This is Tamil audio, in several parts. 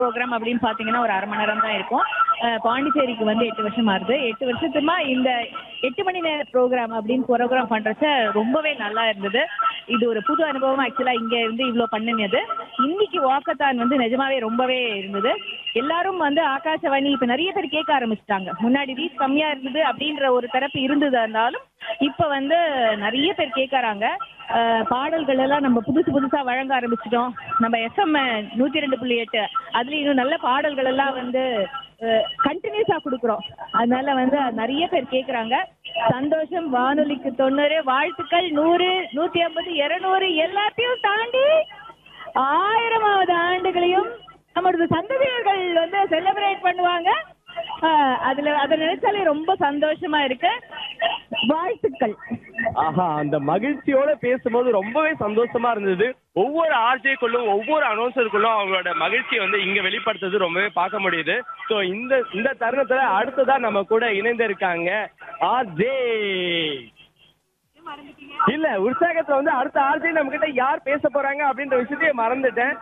ப்ரோக்ராம் அப்படின்னு பார்த்தீங்கன்னா ஒரு அரை மணி நேரம் தான் இருக்கும் அஹ் பாண்டிச்சேரிக்கு வந்து எட்டு வருஷம் ஆகுது எட்டு வருஷத்துமா இந்த எட்டு மணி நேர ப்ரோக்ராம் அப்படின்னு ப்ரோக்ராம் பண்றச்ச ரொம்பவே நல்லா இருந்தது இது ஒரு புது அனுபவம் ஆக்சுவலா இங்க இருந்து இவ்வளோ பண்ணினது இன்னைக்கு வாக்கத்தான் வந்து நிஜமாவே ரொம்பவே இருந்தது எல்லாரும் வந்து ஆகாசவாணி இப்ப நிறைய பேர் கேட்க ஆரம்பிச்சிட்டாங்க முன்னாடி ரீச் கம்மியா இருந்தது அப்படின்ற ஒரு தரப்பு இருந்தது இருந்தாலும் இப்ப வந்து நிறைய பேர் கேட்கறாங்க அஹ் பாடல்கள் எல்லாம் நம்ம புதுசு புதுசா வழங்க ஆரம்பிச்சிட்டோம் நம்ம எஃப்எம் நூத்தி ரெண்டு புள்ளி எட்டு அதுல இன்னும் நல்ல பாடல்கள் எல்லாம் வந்து கண்டினியூஸா கொடுக்குறோம் அதனால வந்து நிறைய பேர் கேக்குறாங்க சந்தோஷம் வானொலிக்கு தொண்ணூறு வாழ்த்துக்கள் நூறு நூத்தி ஐம்பது இருநூறு எல்லாத்தையும் தாண்டி ஆயிரமாவது ஆண்டுகளையும் நம்மளோட சந்ததியர்கள் வந்து செலிப்ரேட் பண்ணுவாங்க அஹ் அதுல அதை நினைச்சாலே ரொம்ப சந்தோஷமா இருக்கு வாழ்த்துக்கள் ஆஹா அந்த மகிழ்ச்சியோட பேசும்போது ரொம்பவே சந்தோஷமா இருந்தது ஒவ்வொரு ஆர்ஜேக்குள்ளும் ஒவ்வொரு அனௌன்சருக்குள்ளும் அவங்களோட மகிழ்ச்சியை வந்து இங்க வெளிப்படுத்துறது ரொம்பவே பார்க்க முடியுது ஸோ இந்த இந்த தருணத்துல அடுத்ததா நம்ம கூட இணைந்து இருக்காங்க ஆர்ஜே இல்ல உற்சாகத்துல வந்து அடுத்த ஆர்ஜே நம்ம கிட்ட யார் பேச போறாங்க அப்படின்ற விஷயத்தையே மறந்துட்டேன்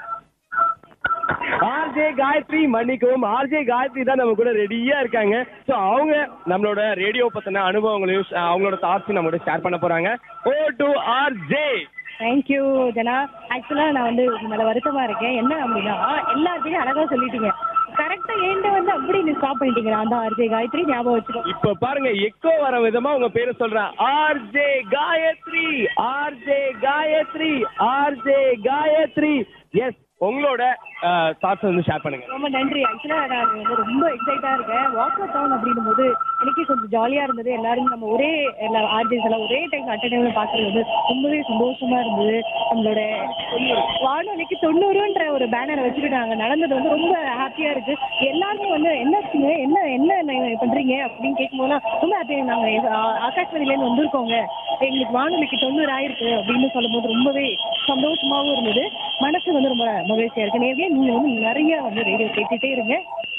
ஆர்ஜே காயத்ரி மன்னிக்கவும் ஆர்ஜே காயத்ரி தான் நம்ம கூட ரெடியா இருக்காங்க ஸோ அவங்க நம்மளோட ரேடியோ பத்தின அனுபவங்களையும் ஷ- அவங்களோட தாட்ஸையும் நம்ம கூட ஷேர் பண்ண போறாங்க over to RJ thank you Jana ஆக்சுவலாக நான் வந்து உங்க மேல வருத்தமா இருக்கேன் என்ன அப்படின்னா எல்லாத்தையும் அழகா சொல்லிட்டீங்க கரெக்டா ஏண்ட வந்து அப்படி நீ ஸ்டாப் பண்ணிட்டீங்க நான் தான் ஆர்ஜே காயத்ரி ஞாபகம் வச்சுக்கோ இப்ப பாருங்க எக்கோ வர விதமா உங்க பேரை சொல்றேன் RJ Gayathri RJ Gayathri RJ Gayathri yes உங்களோட தாட்ஸ் வந்து ஷேர் பண்ணுங்க ரொம்ப நன்றி ஆக்சுவலாக நான் வந்து ரொம்ப எக்ஸைட்டாக இருக்கேன் வாக் டவுன் அப்படின்னும் போது எனக்கே கொஞ்சம் ஜாலியாக இருந்தது எல்லாரும் நம்ம ஒரே எல்லா ஆர்ஜிஸ் எல்லாம் ஒரே டைம் அட்டன் டைம்ல பார்க்கறது வந்து ரொம்பவே சந்தோஷமா இருந்தது நம்மளோட வானொலிக்கு தொண்ணூறுன்ற ஒரு பேனர் வச்சுட்டு நாங்கள் நடந்தது வந்து ரொம்ப ஹாப்பியாக இருக்கு எல்லாருமே வந்து என்னாச்சுங்க என்ன என்ன நீங்க பண்றீங்க அப்படின்னு கேட்கும்போது ரொம்ப ஹாப்பியாக நாங்கள் ஆகாஷ்வாணிலேருந்து வந்திருக்கோங்க எங்களுக்கு வானொலிக்கு தொண்ணூறு ஆயிருக்கு அப்படின்னு சொல்லும்போது ரொம்பவே சந்தோஷமாகவும் இருந்தது மனசு வந்து ரொம்ப மகிழ்ச்சியா இருக்கு நேர்லயே நீங்க வந்து நிறைய வந்து ரேடியோ கேட்டுட்டே இருங்க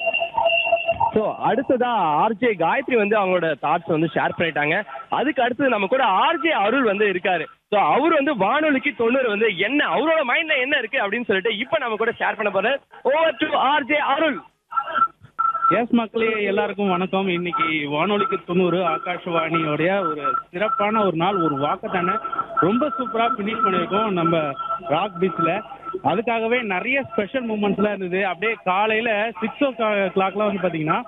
ஸோ அடுத்ததா ஆர்ஜே காயத்ரி வந்து அவங்களோட தாட்ஸ் வந்து ஷேர் பண்ணிட்டாங்க அதுக்கு அடுத்தது நம்ம கூட ஆர்ஜே அருள் வந்து இருக்காரு ஸோ அவர் வந்து வானொலிக்கு தொண்ணூறு வந்து என்ன அவரோட மைண்ட்ல என்ன இருக்கு அப்படின்னு சொல்லிட்டு இப்போ நம்ம கூட ஷேர் பண்ண போறாரு over to RJ Arul yes மக்களே எல்லாருக்கும் வணக்கம் இன்னைக்கு வானொலிக்கு தொண்ணூறு ஆகாஷவாணியோடைய ஒரு சிறப்பான ஒரு நாள் ஒரு வாக்கத்தானே ரொம்ப சூப்பராக ஃபினிஷ் பண்ணியிருக்கோம் நம்ம ராக் பீச்சில் அதுக்காகவே நிறைய ஸ்பெஷல் மூமெண்ட்ஸ்லாம் இருந்தது அப்படியே காலையில் சிக்ஸ் ஓ கிளாக்லாம் வந்து பார்த்தீங்கன்னா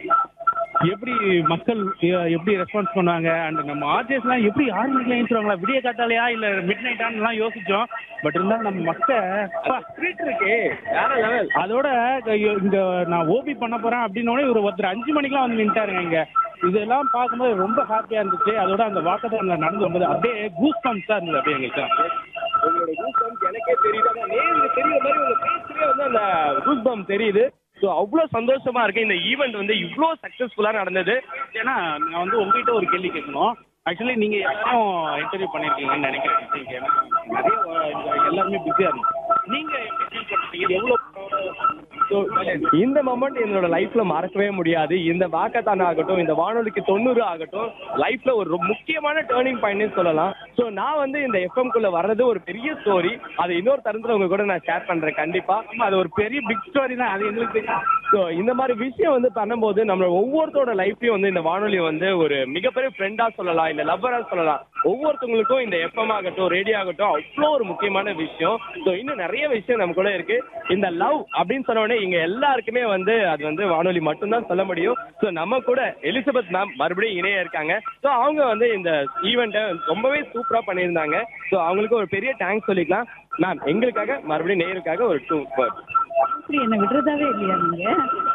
எப்படி மக்கள் எ- எப்படி ரெஸ்பான்ஸ் பண்ணாங்க அண்ட் நம்ம ஆர்ஜிஎஸ்லாம் எப்படி ஆறு மணிக்கெலாம் எழுந்துருவாங்களா விடிய காட்டாலையா இல்லை மிட் நைட்டான்லாம் யோசிச்சோம் பட் இருந்தாலும் நம்ம மக்கள் இருக்கே வேற லெவல் அதோட இ- இங்க நான் ஓபி பண்ண போறேன் அப்படின்னோடனே ஒரு ஒருத்தர் அஞ்சு மணிக்கெல்லாம் வந்து நின்ட்டாருங்க இங்க இதெல்லாம் பார்க்கும்போது ரொம்ப ஹாப்பியா இருந்துச்சு அதோட அந்த வாக்கத்தான்ல நடந்து வரும்போது அப்படியே கூஸ் பம்ப்ஸா இருந்தது அப்படியே எங்களுக்கு உங்களோட கூஸ்பம்ப் எனக்கே தெரியுது ஆனா நேர்ல தெரியுற மாதிரி உங்க பேச்சுலயே வந்து அந்த கூஸ்பம்ப் தெரியுது ஸோ அவ்வளோ சந்தோஷமா இருக்கு இந்த ஈவெண்ட் வந்து இவ்வளோ சக்ஸஸ்ஃபுல்லா நடந்தது ஏன்னா நான் வந்து உங்ககிட்ட ஒரு கேள்வி கேட்கணும் ஆக்சுவலி நீங்க எல்லாரும் இன்டர்வியூ பண்ணிருக்கீங்கன்னு நினைக்கிறேன் நீங்க ஏன்னா நிறைய அஹ், இங்க எல்லாருமே பிஸியா இருந்தோம் நீங்க எப்படி ஃபீல் பண்ணுறீங்க எவ்வளோ So, இந்த மொமெண்ட் என்னோட லைஃப்ல மறக்கவே முடியாது இந்த வாக்கத்தான் ஆகட்டும் இந்த வானொலிக்கு தொண்ணூறு ஆகட்டும் லைஃப்ல ஒரு ரொம்ப முக்கியமான டேர்னிங் பாயிண்ட்னு சொல்லலாம் ஸோ நான் வந்து இந்த எஃப்எம் குள்ள வர்றது ஒரு பெரிய ஸ்டோரி அது இன்னொரு தருணத்துல உங்க கூட நான் ஷேர் பண்றேன் கண்டிப்பா அது ஒரு பெரிய பிக் ஸ்டோரி தான் அது எங்களுக்கு தெரியும் ஸோ இந்த மாதிரி விஷயம் வந்து பண்ணும்போது நம்ம ஒவ்வொருத்தரோட லைஃப்லயும் வந்து இந்த வானொலி வந்து ஒரு மிகப்பெரிய ஃப்ரெண்டா சொல்லலாம் இல்ல லவ்வரா சொல்லலாம் ஒவ்வொருத்தவங்களுக்கும் இந்த எஃப்எம் ஆகட்டும் ரேடியோ ஆகட்டும் அவ்வளோ ஒரு முக்கியமான விஷயம் ஸோ இன்னும் நிறைய விஷயம் நம்ம கூட இருக்கு இந்த லவ் அப்படின்னு சொன்ன உடனே இங்க எல்லாருக்குமே வந்து அது வந்து வானொலி மட்டும்தான் சொல்ல முடியும் ஸோ நம்ம கூட எலிசபெத் மேம் மறுபடியும் இணைய இருக்காங்க ஸோ அவங்க வந்து இந்த ஈவெண்ட்டை ரொம்பவே சூப்பரா பண்ணியிருந்தாங்க ஸோ அவங்களுக்கு ஒரு பெரிய தேங்க்ஸ் சொல்லிக்கலாம் மேம் எங்களுக்காக மறுபடியும் நேருக்காக ஒரு டூ வேர்ட் அப்படி என்ன விடுறதாவே இல்லையா நீங்க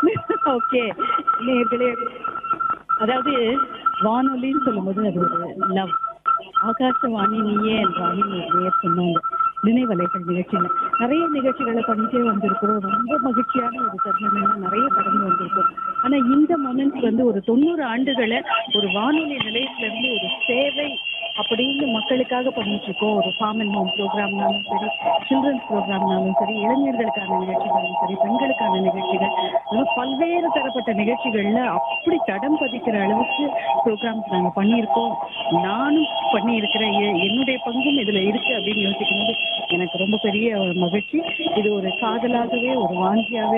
ஓகே நேர்களே அதாவது வானொலின்னு சொல்லும்போது அது ஒரு லவ் ஆகாசவாணி நீயே என்றாலும் ஒரு நேர் சொன்னாங்க நினைவலைகள் நிகழ்ச்சியில் நிறைய நிகழ்ச்சிகளை பண்ணிட்டே வந்திருக்கிறோம் ரொம்ப மகிழ்ச்சியான ஒரு தருணங்கள்லாம் நிறைய கடந்து வந்திருக்கோம் ஆனா இந்த மொமெண்ட் வந்து ஒரு தொண்ணூறு ஆண்டுகளை ஒரு வானொலி நிலையத்திலிருந்து ஒரு சேவை அப்படின்னு மக்களுக்காக பண்ணிட்டு இருக்கோம் ஒரு ஃபார்ம் அண்ட் ஹோம் ப்ரோக்ராம்னாலும் சரி சில்ட்ரன்ஸ் ப்ரோக்ராம்னாலும் சரி இளைஞர்களுக்கான நிகழ்ச்சிகளும் சரி பெண்களுக்கான நிகழ்ச்சிகள் இல்லாம பல்வேறு தரப்பட்ட நிகழ்ச்சிகள்ல அப்படி தடம் பதிக்கிற அளவுக்கு ப்ரோக்ராம்ஸ் நாங்க பண்ணியிருக்கோம் நானும் பண்ணியிருக்கிறேன் எ- என்னுடைய பங்கும் இதுல இருக்கு அப்படின்னு யோசிக்கும் போது எனக்கு ரொம்ப பெரிய ஒரு மகிழ்ச்சி இது ஒரு காதலாகவே ஒரு வாஞ்சியாவே